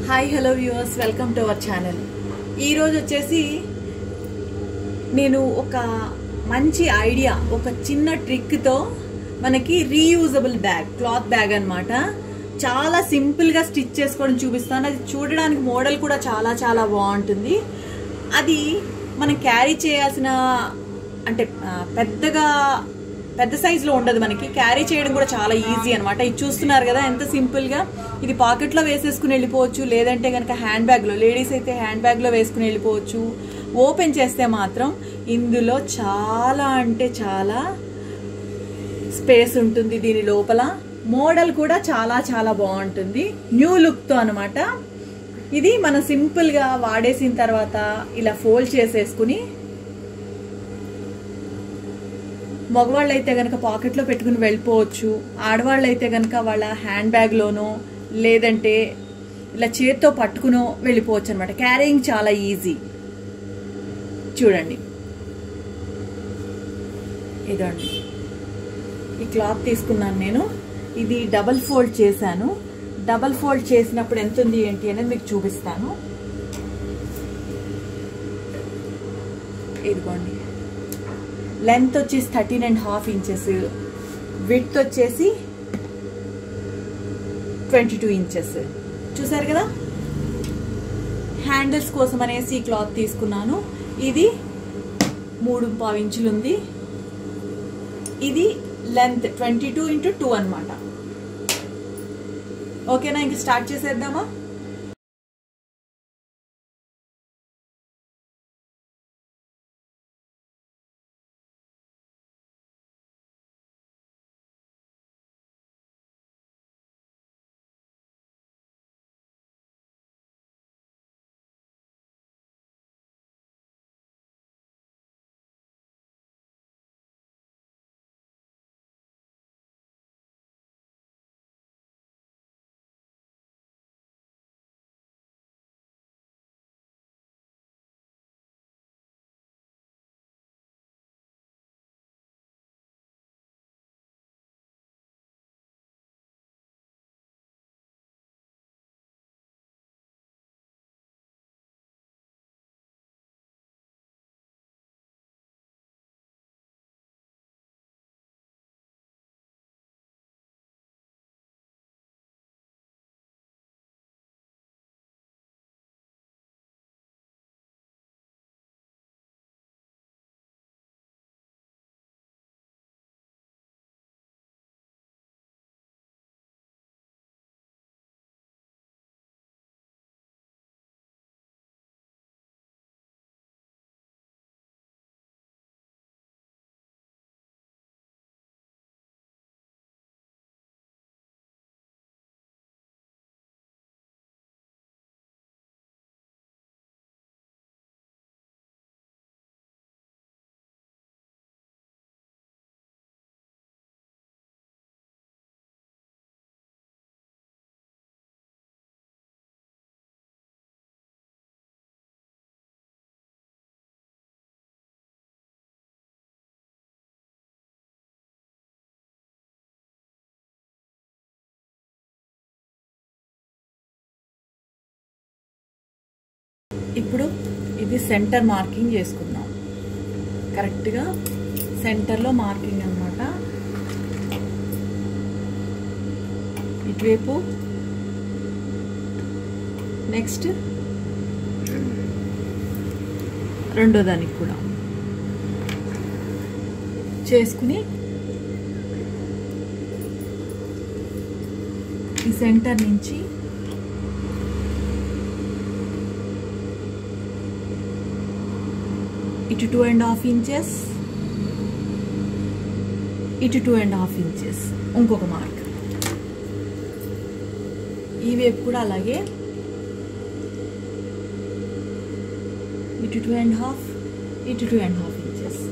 Hi hello viewers welcome to our channel ఈరోజు వచ్చేసి నేను ఒక మంచి ఐడియా ఒక చిన్న ట్రిక్తో మనకి రీయూజబుల్ బ్యాగ్ క్లాత్ బ్యాగ్ అన్నమాట చాలా సింపుల్గా స్టిచ్ చేసుకోవడం చూపిస్తాను అది చూడడానికి మోడల్ కూడా చాలా చాలా బాగుంటుంది అది మనం క్యారీ చేయాల్సిన అంటే ఆ, పెద్దగా పెద్ద సైజ్ లో ఉండదు మనకి క్యారీ చేయడం కూడా చాలా ఈజీ అనమాట ఇది చూస్తున్నారు కదా ఎంత సింపుల్ గా ఇది పాకెట్ లో వేసేసుకుని వెళ్ళిపోవచ్చు లేదంటే కనుక హ్యాండ్ బ్యాగ్ లో లేడీస్ అయితే హ్యాండ్ బ్యాగ్ లో వేసుకుని వెళ్ళిపోవచ్చు ఓపెన్ చేస్తే మాత్రం ఇందులో చాలా అంటే చాలా స్పేస్ ఉంటుంది దీని లోపల మోడల్ కూడా చాలా చాలా బాగుంటుంది న్యూ లుక్ తో అనమాట ఇది మనం సింపుల్ గా వాడేసిన తర్వాత ఇలా ఫోల్డ్ చేసేసుకుని మగవాళ్ళు అయితే కనుక పాకెట్లో పెట్టుకుని వెళ్ళిపోవచ్చు ఆడవాళ్ళు అయితే కనుక వాళ్ళ హ్యాండ్ బ్యాగ్లోనో లేదంటే ఇలా చేత్తో పట్టుకునో వెళ్ళిపోవచ్చు అనమాట క్యారీయింగ్ చాలా ఈజీ చూడండి ఇదండి ఈ క్లాత్ తీసుకున్నాను నేను ఇది డబల్ ఫోల్డ్ చేశాను డబల్ ఫోల్డ్ చేసినప్పుడు ఎంత ఉంది ఏంటి అనేది మీకు చూపిస్తాను ఇదిగోండి లెంత్ వచ్చేసి thirteen and half inches width వచ్చేసి ట్వంటీ టూ ఇంచెస్ చూసారు కదా హ్యాండిల్స్ కోసం అనేసి ఈ క్లాత్ తీసుకున్నాను ఇది మూడు పావు ఇంచులు ఉంది ఇది length twenty two into two అనమాట ఓకేనా ఇంక స్టార్ట్ చేసేద్దామా ఇప్పుడు ఇది సెంటర్ మార్కింగ్ చేసుకుందాం కరెక్ట్గా సెంటర్లో మార్కింగ్ అనమాట ఇటువైపు నెక్స్ట్ రెండో దానికి కూడా చేసుకుని ఈ సెంటర్ నుంచి ఇటు టూ అండ్ హాఫ్ ఇంచెస్ ఇటు టూ అండ్ హాఫ్ ఇంచెస్ ఇంకొక మార్క్ ఈ వైపు కూడా అలాగే ఇటు టూ అండ్ హాఫ్ ఇటు టూ అండ్ హాఫ్ ఇంచెస్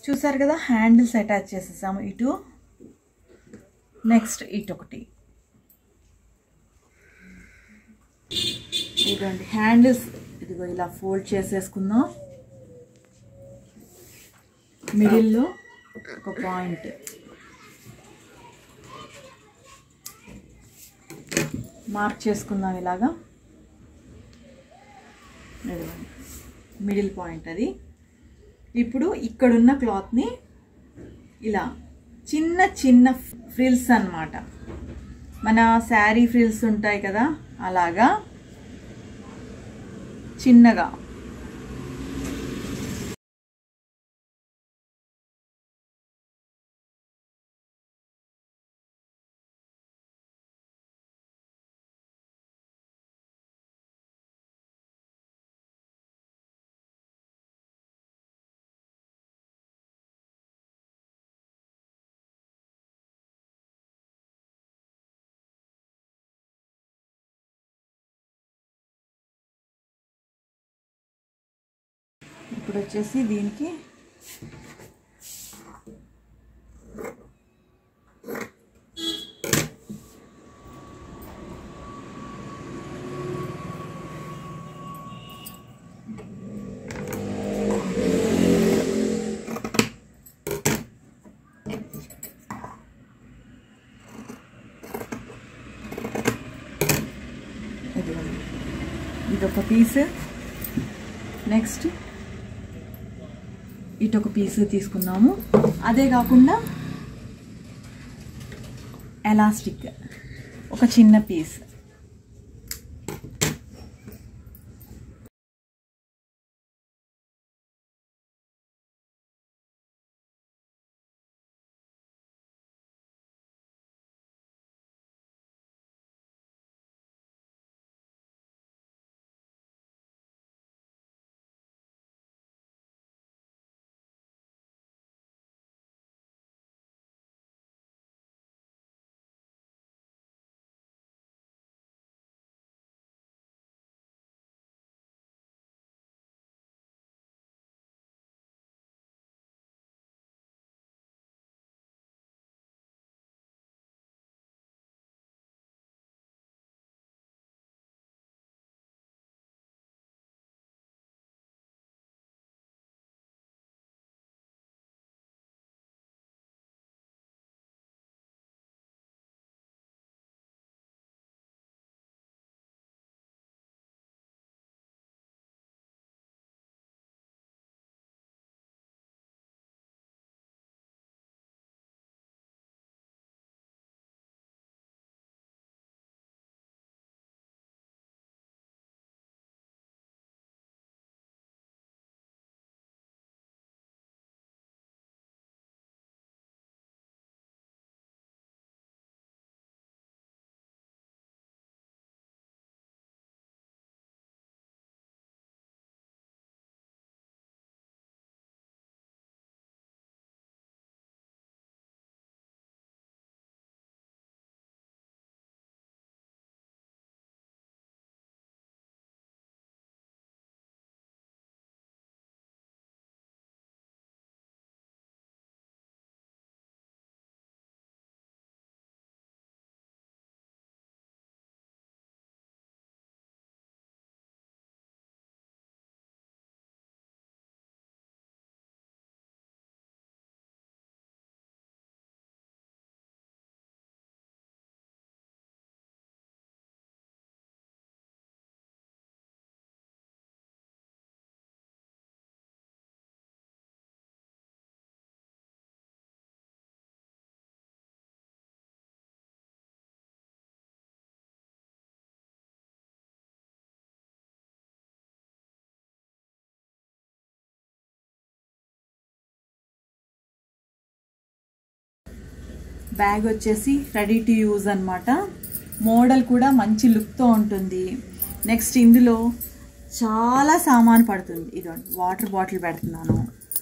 చూసారు కదా హ్యాండిల్స్ అటాచ్ చేసేసాము ఇటు నెక్స్ట్ ఇటు ఒకటి ఇదిగోండి హ్యాండిల్స్ ఇదిగో ఇలా ఫోల్డ్ చేసేసుకుందాం మిడిల్లో ఒక పాయింట్ మార్క్ చేసుకుందాం ఇలాగా ఇదిగోండి మిడిల్ పాయింట్ అది ఇప్పుడు ఇక్కడున్న క్లాత్ని ఇలా చిన్న చిన్న ఫ్రిల్స్ అన్నమాట మన శారీ ఫ్రిల్స్ ఉంటాయి కదా అలాగా చిన్నగా ఇప్పుడు వచ్చేసి దీనికి ఇదిగోండి. ఇదొక పీస్ నెక్స్ట్ ఇటు ఒక పీస్ తీసుకున్నాము అదే కాకుండా ఎలాస్టిక్ ఒక చిన్న పీస్ బ్యాగ్ వచ్చేసి రెడీ టు యూజ్ అన్నమాట మోడల్ కూడా మంచి లుక్తో ఉంటుంది నెక్స్ట్ ఇందులో చాలా సామాన్ పడుతుంది ఇదండి వాటర్ బాటిల్ పెడుతున్నాను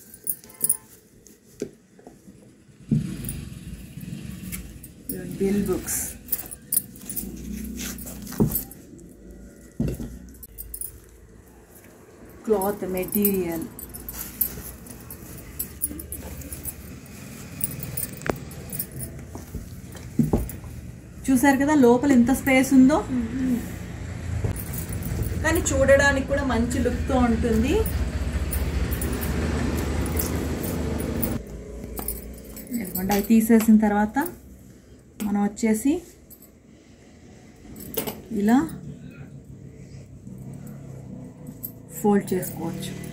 బిల్ బుక్స్ క్లాత్ మెటీరియల్ చూసారు కదా లోపల ఎంత స్పేస్ ఉందో కానీ చూడడానికి కూడా మంచి లుక్తో ఉంటుంది ఇదిగోండి అవి తీసేసిన తర్వాత మనం వచ్చేసి ఇలా ఫోల్డ్ చేసుకోవచ్చు